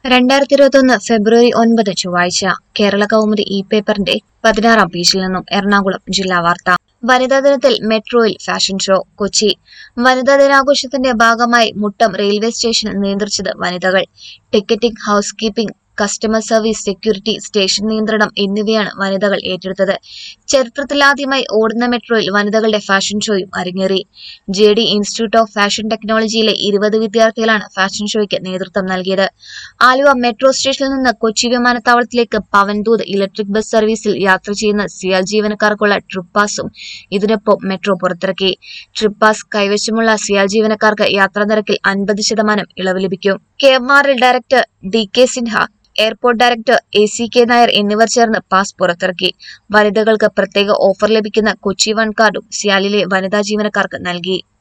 രണ്ടായിരത്തി ഇരുപത്തൊന്ന് ഫെബ്രുവരി ഒൻപത് ചൊവ്വാഴ്ച കേരള കൗമുദി ഇ പേപ്പറിന്റെ പതിനാറാം പേജിൽ നിന്നും എറണാകുളം ജില്ലാ വാർത്ത വനിതാ ദിനത്തിൽ മെട്രോയിൽ ഫാഷൻ ഷോ കൊച്ചി വനിതാ ദിനാഘോഷത്തിന്റെ ഭാഗമായി മുട്ടം റെയിൽവേ സ്റ്റേഷൻ നിയന്ത്രിച്ചത് വനിതകൾ ticketing house keeping customer service security station നിയന്ത്രണം എന്നിവയാണ് വനിതകൾ ഏറ്റെടുത്തത് ചരിത്രത്തിലാദ്യമായി ഓടുന്ന മെട്രോയിൽ വനിതകളുടെ ഫാഷൻ ഷോയും അരങ്ങേറി J D institute of fashion ടെക്നോളജിയിലെ ഇരുപത് വിദ്യാർത്ഥികളാണ് ഫാഷൻ ഷോയ്ക്ക് നേതൃത്വം നൽകിയത് ആലുവ മെട്രോ സ്റ്റേഷനിൽ നിന്ന് കൊച്ചി വിമാനത്താവളത്തിലേക്ക് പവൻദൂത് ഇലക്ട്രിക് ബസ് സർവീസിൽ യാത്ര ചെയ്യുന്ന സിയാൽ ജീവനക്കാർക്കുള്ള ട്രിപ്പ് പാസും ഇതിനൊപ്പം മെട്രോ പുറത്തിറക്കി ട്രിപ്പ് പാസ് കൈവശമുള്ള സിയാൽ ജീവനക്കാർക്ക് യാത്രാ നിരക്കിൽ അൻപത് ശതമാനം ഇളവ് ലഭിക്കും K M R L director D K Sinha airport director A C K Nair എന്നിവർ ചേർന്ന് പാസ് പുറത്തിറക്കി വനിതകൾക്ക് പ്രത്യേക ഓഫർ ലഭിക്കുന്ന കൊച്ചി വൺ കാർഡും സിയാലിലെ വനിതാ ജീവനക്കാർക്ക് നൽകി